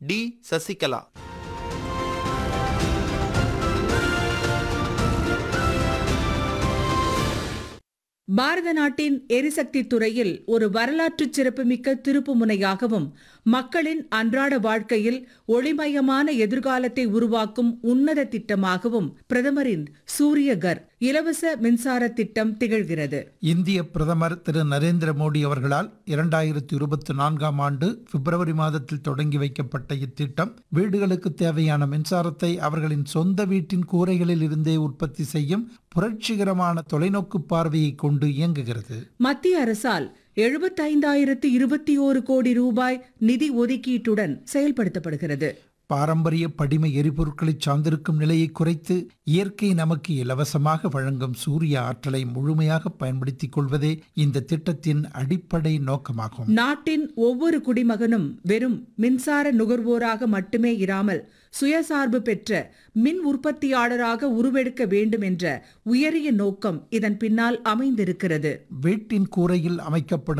D Sasikala பாரத நாட்டின் எரிசக்தி துறையில் ஒரு வரலாற்று சிறப்புமிக்க திருப்பு முனையாகவும் மக்களின் அன்றாட வாழ்க்கையில் ஒளிமயமான எதிர்காலத்தை உருவாக்கும் உன்னத திட்டமாகவும் பிரதமரின் சூரியகர் இலவச மின்சார திட்டம் திகழ்கிறது இந்திய பிரதமர் திரு நரேந்திர மோடி அவர்களால் இரண்டாயிரத்தி இருபத்தி நான்காம் ஆண்டு பிப்ரவரி மாதத்தில் தொடங்கி வைக்கப்பட்ட இத்திட்டம் வீடுகளுக்கு தேவையான மின்சாரத்தை அவர்களின் சொந்த வீட்டின் கூரைகளில் இருந்தே உற்பத்தி செய்யும் புரட்சிகரமான தொலைநோக்கு பார்வையை கொண்டு இயங்குகிறது மத்திய அரசால் எழுபத்தைந்தாயிரத்து இருபத்தி ஓரு கோடி ரூபாய் நிதி ஒதுக்கீட்டுடன் செயல்படுத்தப்படுகிறது பாரம்பரிய படிம எரிபொருட்களை சார்ந்திருக்கும் நிலையை குறைத்து இயற்கை நமக்கு இலவசமாக வழங்கும் சூரிய ஆற்றலை முழுமையாக பயன்படுத்திக் கொள்வதே இந்த திட்டத்தின் அடிப்படை நோக்கமாகும் நாட்டின் ஒவ்வொரு குடிமகனும் வெறும் மின்சார நுகர்வோராக மட்டுமே இராமல் சுயசார்பு பெற்ற மின் உற்பத்தியாளராக உருவெடுக்க வேண்டும் என்ற உயரிய நோக்கம் இதன் பின்னால் அமைந்திருக்கிறது வீட்டின் கூரையில் அமைக்கப்படும்